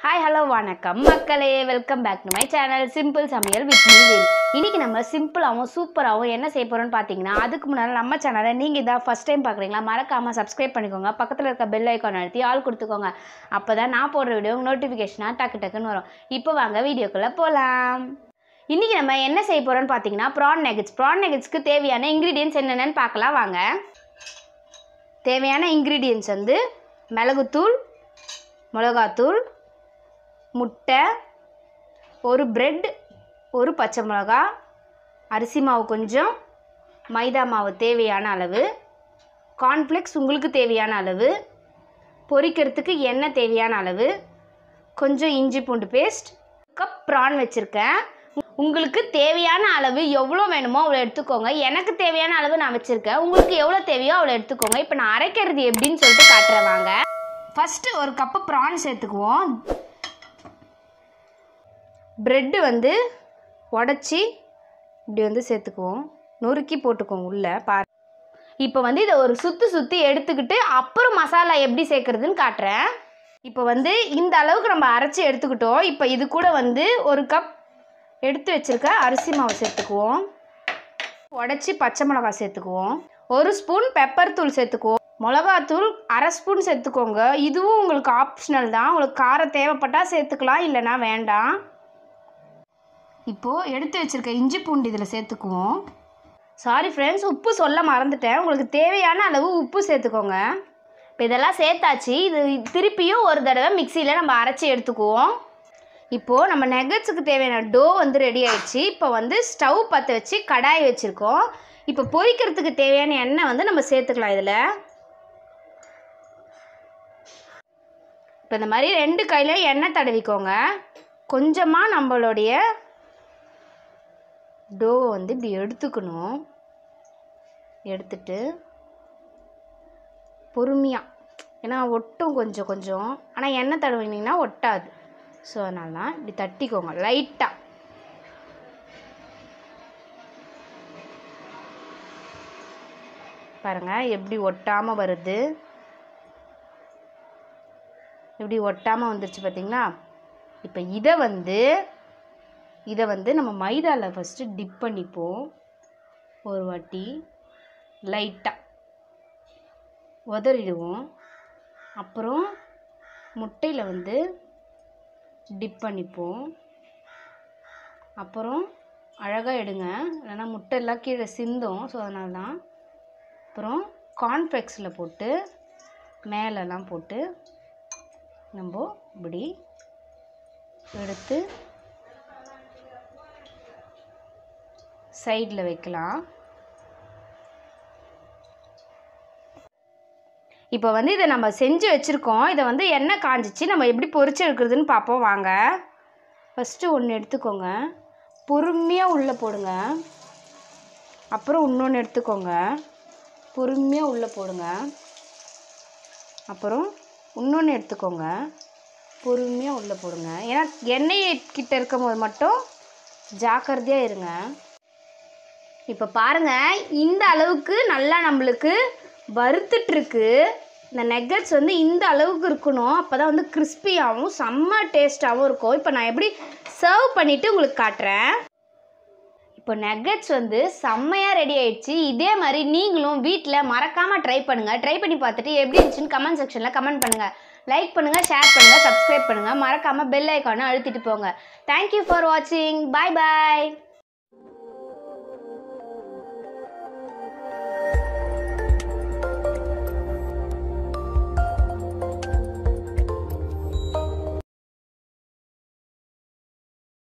hi hello வணக்கம் மக்களே welcome back to my channel simple சமையல் வித் மீவேல் இன்னைக்கு நம்ம சிம்பிளாகவும் சூப்பராகவும் என்ன செய்ய போகிறோம்னு பார்த்தீங்கன்னா அதுக்கு முன்னால் நம்ம சேனலை நீங்கள் இதான் ஃபஸ்ட் டைம் பார்க்குறீங்களா மறக்காமல் சப்ஸ்கிரைப் பண்ணிக்கோங்க பக்கத்தில் இருக்க பெல் ஐக்கான் அழுத்தி ஆள் கொடுத்துக்கோங்க அப்போ தான் நான் போடுற வீடியோ நோட்டிஃபிகேஷனாக டக்கு டக்குன்னு வரும் இப்போ வாங்க வீடியோக்குள்ளே போகலாம் இன்றைக்கி நம்ம என்ன செய்ய போகிறோம்னு பார்த்தீங்கன்னா ப்ரான் நெகட்ஸ் ப்ரான் நெகட்ஸ்க்கு தேவையான இன்க்ரீடியன்ஸ் என்னென்னு பார்க்கலாம் வாங்க தேவையான இன்க்ரீடியன்ஸ் வந்து மிளகுத்தூள் மிளகாத்தூள் முட்டை ஒரு பிரெட் ஒரு பச்சை மிளகா அரிசி மாவு கொஞ்சம் மைதா மாவு தேவையான அளவு கார்ன்ஃப்ளெக்ஸ் உங்களுக்கு தேவையான அளவு பொரிக்கிறதுக்கு எண்ணெய் தேவையான அளவு கொஞ்சம் இஞ்சி பூண்டு பேஸ்ட் கப் ப்ரான் வச்சுருக்கேன் உங்களுக்கு தேவையான அளவு எவ்வளோ வேணுமோ அவ்வளோ எடுத்துக்கோங்க எனக்கு தேவையான அளவு நான் வச்சுருக்கேன் உங்களுக்கு எவ்வளோ தேவையோ அவ்வளோ எடுத்துக்கோங்க இப்போ நான் அரைக்கிறது எப்படின்னு சொல்லிட்டு காட்டுறேன் வாங்க ஃபஸ்ட்டு ஒரு கப்பு ப்ரான் சேர்த்துக்குவோம் ப்ரெட்டு வந்து உடச்சி இப்படி வந்து சேர்த்துக்குவோம் நொறுக்கி போட்டுக்குவோம் உள்ளே பா இப்போ வந்து இதை ஒரு சுற்றி சுற்றி எடுத்துக்கிட்டு அப்புறம் மசாலா எப்படி சேர்க்குறதுன்னு காட்டுறேன் இப்போ வந்து இந்த அளவுக்கு நம்ம அரைச்சி எடுத்துக்கிட்டோம் இப்போ இது கூட வந்து ஒரு கப் எடுத்து வச்சுருக்க அரிசி மாவு சேர்த்துக்குவோம் உடச்சி பச்சை மிளகாய் சேர்த்துக்குவோம் ஒரு ஸ்பூன் பெப்பர் தூள் சேர்த்துக்குவோம் மிளகாத்தூள் அரை ஸ்பூன் சேர்த்துக்கோங்க இதுவும் உங்களுக்கு ஆப்ஷனல் தான் உங்களுக்கு காரம் தேவைப்பட்டால் சேர்த்துக்கலாம் இல்லைனா வேண்டாம் இப்போது எடுத்து வச்சுருக்க இஞ்சி பூண்டு இதில் சேர்த்துக்குவோம் சாரி ஃப்ரெண்ட்ஸ் உப்பு சொல்ல மறந்துட்டேன் உங்களுக்கு தேவையான அளவு உப்பு சேர்த்துக்கோங்க இப்போ இதெல்லாம் சேர்த்தாச்சு இது திருப்பியும் ஒரு தடவை மிக்சியில் நம்ம அரைச்சி எடுத்துக்குவோம் இப்போது நம்ம நெகட்ஸுக்கு தேவையான டோ வந்து ரெடி ஆயிடுச்சு இப்போ வந்து ஸ்டவ் பற்ற வச்சு கடாய் வச்சுருக்கோம் இப்போ பொரிக்கிறதுக்கு தேவையான எண்ணெய் வந்து நம்ம சேர்த்துக்கலாம் இதில் இப்போ இந்த மாதிரி ரெண்டு கையில் எண்ணெய் தடவிக்கோங்க கொஞ்சமாக நம்மளுடைய டோவை வந்து இப்படி எடுத்துக்கணும் எடுத்துட்டு பொறுமையாக ஏன்னா ஒட்டும் கொஞ்சம் கொஞ்சம் ஆனால் எண்ணெய் தடவினீங்கன்னா ஒட்டாது ஸோ அதனால தான் இப்படி தட்டிக்கோங்க லைட்டாக பாருங்கள் எப்படி ஒட்டாமல் வருது எப்படி ஒட்டாமல் வந்துருச்சு பார்த்தீங்களா இப்போ இதை வந்து இதை வந்து நம்ம மைதாவில் ஃபஸ்ட்டு டிப் பண்ணிப்போம் ஒரு வாட்டி லைட்டாக உதறிடுவோம் அப்புறம் முட்டையில் வந்து டிப் பண்ணிப்போம் அப்புறம் அழகாக எடுங்க இல்லைன்னா முட்டை எல்லாம் கீழே சிந்தும் ஸோ அதனால தான் அப்புறம் கார்ன்ஃப்ளெக்ஸில் போட்டு மேலெல்லாம் போட்டு நம்ம இப்படி எடுத்து சைடில் வைக்கலாம் இப்போ வந்து இதை நம்ம செஞ்சு வச்சுருக்கோம் இதை வந்து எண்ணெய் காஞ்சிச்சு நம்ம எப்படி பொரிச்சு எடுக்கிறதுன்னு பார்ப்போம் வாங்க ஃபஸ்ட்டு ஒன்று எடுத்துக்கோங்க பொறுமையாக உள்ளே போடுங்க அப்புறம் இன்னொன்று எடுத்துக்கோங்க பொறுமையாக உள்ளே போடுங்க அப்புறம் இன்னொன்று எடுத்துக்கோங்க பொறுமையாக உள்ளே போடுங்க ஏன்னா எண்ணெய் கிட்ட இருக்கும் போது மட்டும் ஜாக்கிரதையாக இருங்க இப்போ பாருங்கள் இந்த அளவுக்கு நல்லா நம்மளுக்கு வறுத்துட்ருக்கு இந்த நெகட்ஸ் வந்து இந்த அளவுக்கு இருக்கணும் அப்போ தான் வந்து கிறிஸ்பியாகவும் செம்ம டேஸ்ட்டாகவும் இருக்கும் இப்போ நான் எப்படி சர்வ் பண்ணிவிட்டு உங்களுக்கு காட்டுறேன் இப்போ நெகட்ஸ் வந்து செம்மையாக ரெடி ஆயிடுச்சு இதே மாதிரி நீங்களும் வீட்டில் மறக்காமல் ட்ரை பண்ணுங்கள் ட்ரை பண்ணி பார்த்துட்டு எப்படி இருந்துச்சுன்னு கமெண்ட் செக்ஷனில் கமெண்ட் பண்ணுங்கள் லைக் பண்ணுங்கள் ஷேர் பண்ணுங்கள் சப்ஸ்கிரைப் பண்ணுங்கள் மறக்காமல் பெல் ஐக்கானை அழுத்திட்டு போங்க தேங்க்யூ ஃபார் வாட்சிங் பாய் பாய்